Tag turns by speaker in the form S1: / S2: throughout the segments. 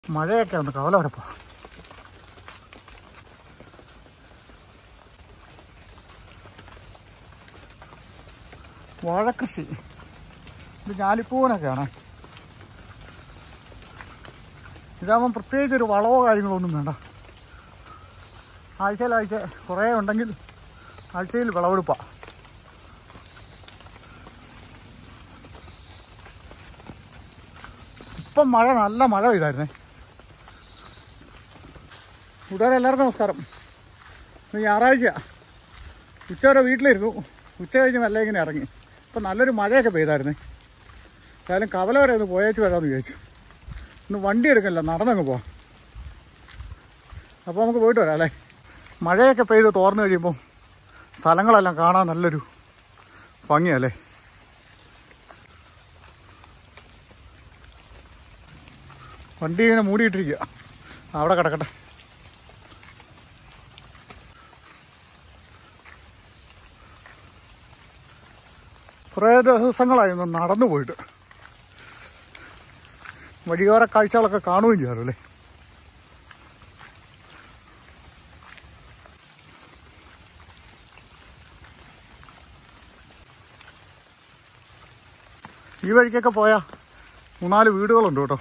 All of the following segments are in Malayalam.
S1: മഴയൊക്കെ ഒന്ന് കവല വരപ്പോ വാഴക്കൃഷി ഇത് ഞാലിപ്പൂവനൊക്കെയാണ് ഇതാകുമ്പം പ്രത്യേകിച്ച് ഒരു വളവോ കാര്യങ്ങളോ ഒന്നും വേണ്ട ആഴ്ചയിലാഴ്ച കുറേ ഉണ്ടെങ്കിൽ ആഴ്ചയിൽ വിളവെടുപ്പാ ഇപ്പം മഴ നല്ല മഴ പെയ്തായിരുന്നേ കൂട്ടുകാരെ എല്ലാവർക്കും നമസ്കാരം ഇന്ന് ഞായറാഴ്ച ഉച്ച വരെ വീട്ടിലിരുന്നു ഉച്ച കഴിഞ്ഞ് മെല്ലെ ഇങ്ങനെ ഇറങ്ങി ഇപ്പം നല്ലൊരു മഴയൊക്കെ പെയ്തായിരുന്നേ ഏതായാലും കവല വരെ ഒന്ന് പോയേച്ച് വരാമെന്ന് വിചാരിച്ചു ഇന്ന് വണ്ടി എടുക്കല്ല നടന്നങ്ങ് പോവാം അപ്പോൾ നമുക്ക് പോയിട്ട് വരാം അല്ലേ മഴയൊക്കെ പെയ്ത് തോർന്നു കഴിയുമ്പോൾ സ്ഥലങ്ങളെല്ലാം കാണാൻ നല്ലൊരു ഭംഗിയല്ലേ വണ്ടി ഇങ്ങനെ മൂടിയിട്ടിരിക്കുക അവിടെ കിടക്കട്ടെ കുറേ ദിവസങ്ങളായിരുന്നു നടന്നു പോയിട്ട് വഴിയോര കാഴ്ചകളൊക്കെ കാണുകയും ചെയ്യാമല്ലോ അല്ലേ ഈ വഴിക്കൊക്കെ പോയാ മൂന്നാല് വീടുകളുണ്ട് കേട്ടോ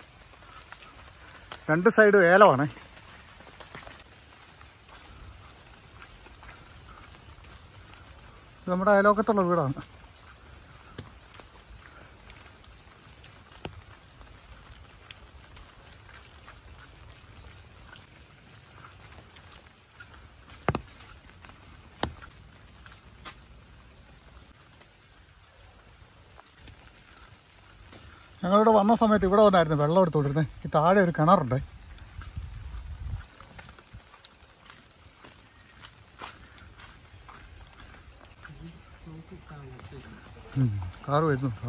S1: രണ്ട് സൈഡ് ഏലമാണേ ഇത് നമ്മുടെ അയലോക്കത്തുള്ള വീടാണ് ഞങ്ങളിവിടെ വന്ന സമയത്ത് ഇവിടെ വന്നായിരുന്നു വെള്ളം എടുത്തുകൊണ്ടിരുന്നത് ഈ താഴെ ഒരു കിണറുണ്ട് ഉം, കാറ് വരുന്നു ആ.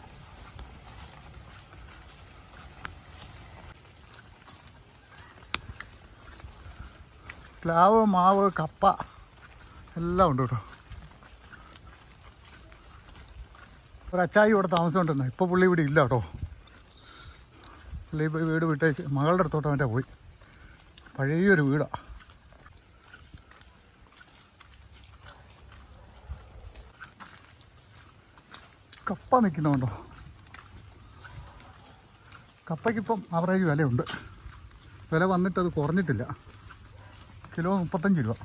S1: പ്ലാവ് മാവ് കപ്പ എല്ലാം ഉണ്ട് കേട്ടോ ഒരു അച്ചായി ഇവിടെ താമസിച്ചുകൊണ്ടിരുന്ന ഇപ്പോൾ പുള്ളി ഇവിടെ ഇല്ല കേട്ടോ പുള്ളി ഇപ്പോൾ വീട് വിട്ടേച്ച് മകളുടെ അടുത്തോട്ട് മറ്റേ പോയി പഴയൊരു വീടാ കപ്പ നിൽക്കുന്നുണ്ടോ കപ്പയ്ക്കിപ്പം ആവറേജ് വിലയുണ്ട് വില വന്നിട്ട് അത് കുറഞ്ഞിട്ടില്ല കിലോ മുപ്പത്തഞ്ച് രൂപ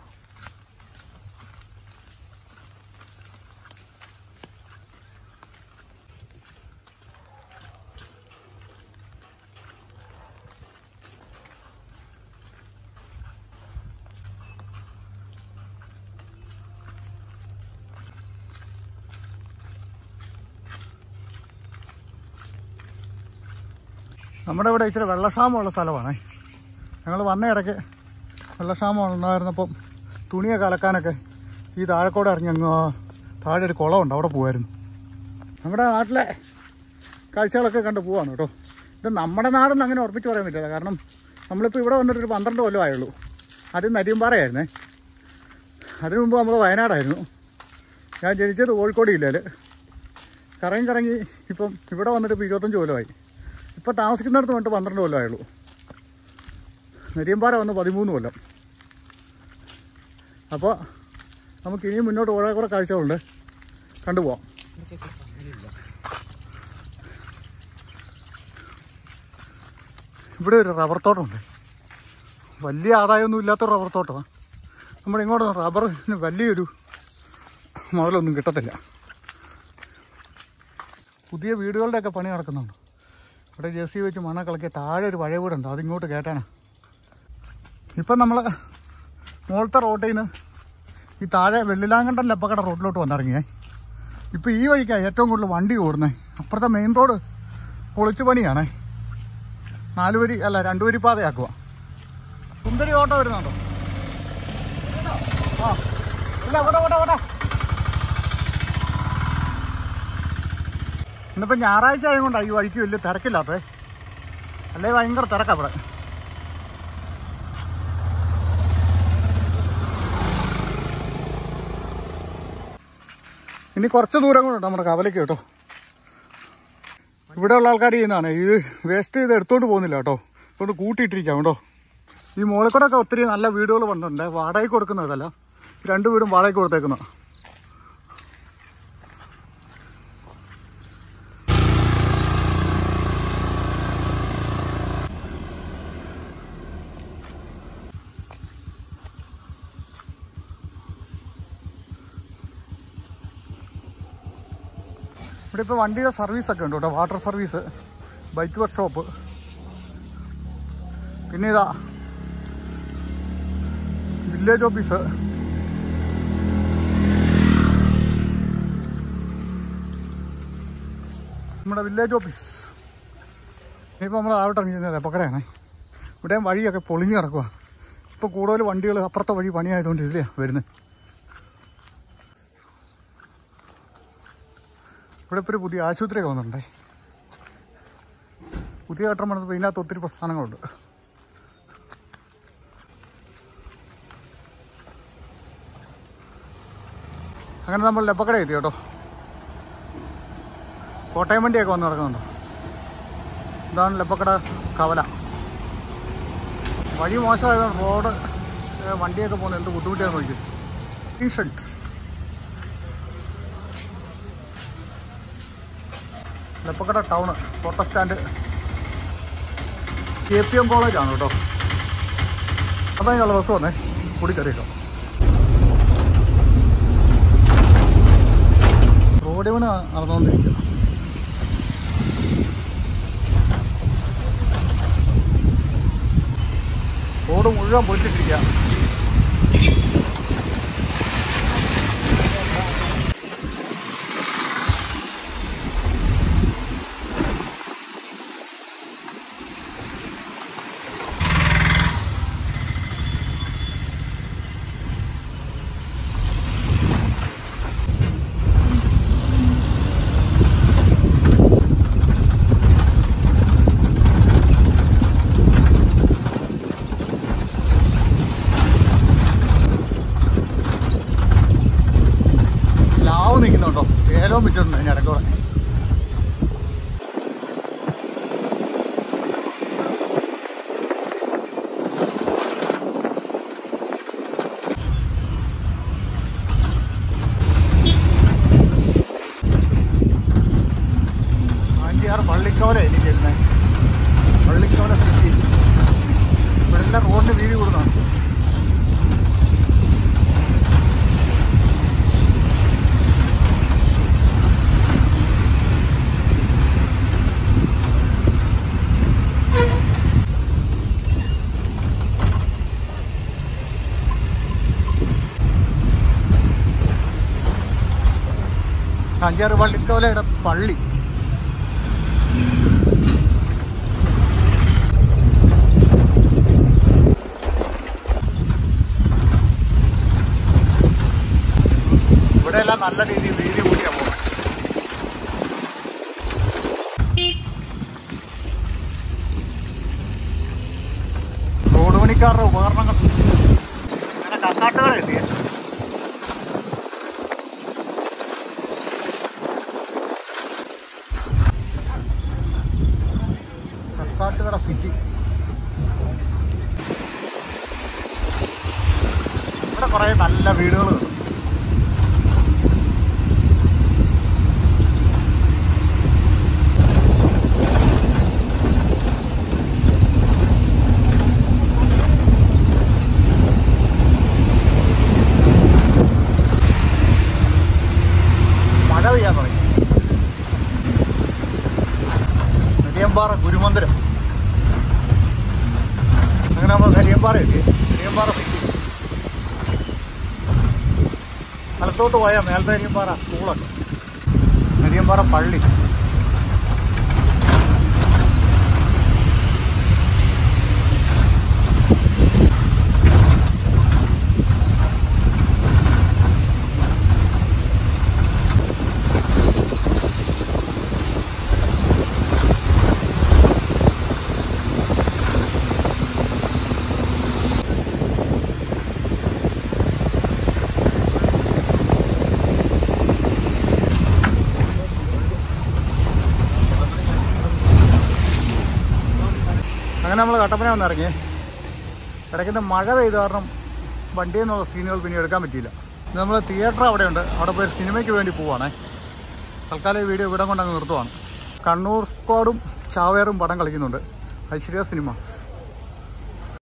S1: നമ്മുടെ ഇവിടെ ഇച്ചിരി വെള്ളക്ഷാമമുള്ള സ്ഥലമാണേ ഞങ്ങൾ വന്ന ഇടയ്ക്ക് വെള്ളക്ഷാമം ഉണ്ടായിരുന്നപ്പം തുണിയൊക്കെ അലക്കാനൊക്കെ ഈ താഴെക്കോടെ ഇറങ്ങി അങ്ങ് ആ താഴെ ഒരു കുളമുണ്ട് അവിടെ പോകുമായിരുന്നു നമ്മുടെ നാട്ടിലെ കാഴ്ചകളൊക്കെ കണ്ട് പോവാണ് കേട്ടോ ഇത് നമ്മുടെ നാടെന്ന് അങ്ങനെ ഉറപ്പിച്ച് പറയാൻ പറ്റില്ല കാരണം നമ്മളിപ്പോൾ ഇവിടെ വന്നിട്ട് ഒരു പന്ത്രണ്ട് കൊല്ലം ആയുള്ളൂ ആദ്യം നരിയമ്പാറയായിരുന്നേ അതിനു മുമ്പ് നമ്മൾ വയനാടായിരുന്നു ഞാൻ ജനിച്ചത് കോഴിക്കോട് ജില്ലയിൽ കറങ്ങി കറങ്ങി ഇപ്പം ഇവിടെ വന്നിട്ട് ഇപ്പോൾ ഇരുപത്തഞ്ച് കൊല്ലമായി ഇപ്പം താമസിക്കുന്നിടത്ത് വന്നിട്ട് പന്ത്രണ്ട് കൊല്ലമായുള്ളൂ നെരിയമ്പാറ വന്ന് പതിമൂന്ന് കൊല്ലം അപ്പോൾ നമുക്ക് ഇനിയും മുന്നോട്ട് കുറേ കുറേ കാഴ്ചകളുണ്ട് കണ്ടുപോവാം ഇവിടെ ഒരു റബ്ബർ തോട്ടമുണ്ട് വലിയ ആദായമൊന്നും ഇല്ലാത്ത റബ്ബർ തോട്ടമാണ് നമ്മുടെ ഇങ്ങോട്ട് റബ്ബറിന് വലിയൊരു മുതലൊന്നും കിട്ടത്തില്ല പുതിയ വീടുകളുടെയൊക്കെ പണി നടക്കുന്നുണ്ട് ഇവിടെ ജെ സി വെച്ച് മണ്ണ കളക്കിയ താഴെ ഒരു പഴയ വീടുണ്ട് അതിങ്ങോട്ട് കയറ്റാനാ ഇപ്പം നമ്മൾ മുകളത്തെ റോട്ടിൽ നിന്ന് ഈ താഴെ വെള്ളിലാങ്കണ്ടൻ ലപ്പക്കട റോഡിലോട്ട് വന്നിറങ്ങിയേ ഇപ്പം ഈ വഴിക്കാണ് ഏറ്റവും കൂടുതൽ വണ്ടി ഓടുന്നത് അപ്പുറത്തെ മെയിൻ റോഡ് പൊളിച്ചു പണിയാണേ നാല് വരി അല്ല രണ്ടു വരി പാതയാക്കുക സുന്ദരി ഓട്ടോ വരുന്നുണ്ടോ ആ ഇല്ല ഓടാ ഓടാ ഓടാ ഇന്നിപ്പോൾ ഞായറാഴ്ച ആയതുകൊണ്ടാണ് ഈ വഴിക്ക് വലിയ തിരക്കില്ലാത്തത് അല്ലേ ഭയങ്കര തിരക്കാണ് ഇവിടെ ഇനി കുറച്ച് ദൂരം കൂടെ ഉണ്ട് നമ്മുടെ കവലയ്ക്ക് കേട്ടോ ഇവിടെയുള്ള ആൾക്കാർ ചെയ്യുന്നതാണ് ഇത് വേസ്റ്റ് ചെയ്ത് എടുത്തോണ്ട് പോകുന്നില്ല കേട്ടോ കൊണ്ട് കൂട്ടിയിട്ടിരിക്കാം കേട്ടോ ഈ മുകളിൽ കൂടെ ഒക്കെ ഒത്തിരി നല്ല വീടുകൾ വന്നിട്ടുണ്ട് വാടകയ്ക്ക് കൊടുക്കുന്നതല്ല രണ്ട് വീടും വാടകയ്ക്ക് കൊടുത്തേക്കുന്ന ഇവിടെ ഇപ്പോൾ വണ്ടിയുടെ സർവീസ് ഒക്കെ ഉണ്ട് കേട്ടോ വാട്ടർ സർവീസ് ബൈക്ക് വർക്ക്ഷോപ്പ് പിന്നെ ഇതാ വില്ലേജ് ഓഫീസ് നമ്മുടെ വില്ലേജ് ഓഫീസ് ഇപ്പോൾ നമ്മൾ ആവട്ടെ ഇറങ്ങിയിരുന്നത് പക്കടയാണ് ഇവിടെയും വഴിയൊക്കെ പൊളിഞ്ഞ് കിടക്കുക ഇപ്പോൾ കൂടുതൽ വണ്ടികൾ അപ്പുറത്തെ വഴി പണിയായതുകൊണ്ട് ഇതിലേ വരുന്നത് ഇവിടെ ഇപ്പോൾ ഒരു പുതിയ ആശുപത്രിയൊക്കെ വന്നിട്ടുണ്ടേ പുതിയ കെട്ടം പണിതപ്പോൾ ഇതിനകത്ത് ഒത്തിരി പ്രസ്ഥാനങ്ങളുണ്ട് അങ്ങനെ നമ്മൾ ലെപ്പക്കട എത്തി കേട്ടോ കോട്ടയം വണ്ടിയൊക്കെ വന്ന് നടക്കുന്നുണ്ട് ഇതാണ് ലെപ്പക്കട കവല വഴി മോശമായതാണ് റോഡ് ഏ, വണ്ടിയൊക്കെ പോകുന്നത് എന്ത് ബുദ്ധിമുട്ടിയാന്ന് നോക്കി ടീ ഷർട്ട് ലെപ്പക്കട town auto stand K P M കോളേജാണ് കേട്ടോ അപ്പം അതിനുള്ള ബസ് വന്നേ കൂടി കയറിയിട്ടോ റോഡ് പണി നടന്നുകൊണ്ടിരിക്കുക റോഡ് മുഴുവൻ പൊളിച്ചിട്ടിരിക്കുക ലാവ് നിൽക്കുന്നുണ്ടോ ഏലവും വെച്ചിട്ടുണ്ട് അതിന് ഇടയ്ക്കൂടെ ആഞ്ചിയാറ് പള്ളിക്കവല എനിക്ക് ചെല്ലുന്നത് പള്ളിക്കവല സിറ്റി ഇവിടെ എല്ലാം റോഡിന് വീതി കൂടുന്നതാണ് അഞ്ചാറ് പള്ളിക്കവലയുടെ പള്ളി ഇവിടെ എല്ലാം നല്ല രീതിയിൽ വീതി കൂടിയാ പോകുന്നത് റോഡ് പണിക്കാരുടെ ഉപകരണങ്ങൾ അങ്ങനെ കക്കാട്ടുകളെ എത്തിയ കക്കാട്ടുകട സിറ്റി ഇവിടെ കുറെ നല്ല വീടുകൾ മഴ പെയ്യാൻ തുടങ്ങി നെടിയമ്പാറ ഗുരുമന്ദിരം അങ്ങനെ നമ്മൾ നെടിയമ്പാറ എത്തി നെടിയമ്പാറ സിറ്റി സ്ഥലത്തോട്ട് പോയാൽ മേലത്തെ നെടിയമ്പാറ സ്കൂളുണ്ട് നെടിയമ്പാറ പള്ളി കട്ടപ്പന ഒന്ന് ഇറങ്ങി ഇടയ്ക്കുന്ന മഴ പെയ്ത കാരണം വണ്ടിയിൽ നിന്നുള്ള സീനുകൾ പിന്നെ എടുക്കാൻ പറ്റിയില്ല നമ്മൾ തിയേറ്റർ അവിടെയുണ്ട് അവിടെ പോയി സിനിമയ്ക്ക് വേണ്ടി പോവാണേ തൽക്കാലം ഈ വീഡിയോ ഇവിടെ കൊണ്ടങ്ങ് നിർത്തുവാണ് കണ്ണൂർ സ്ക്വാഡും ചാവേറും പടം കളിക്കുന്നുണ്ട് ഐശ്വര്യ സിനിമാസ്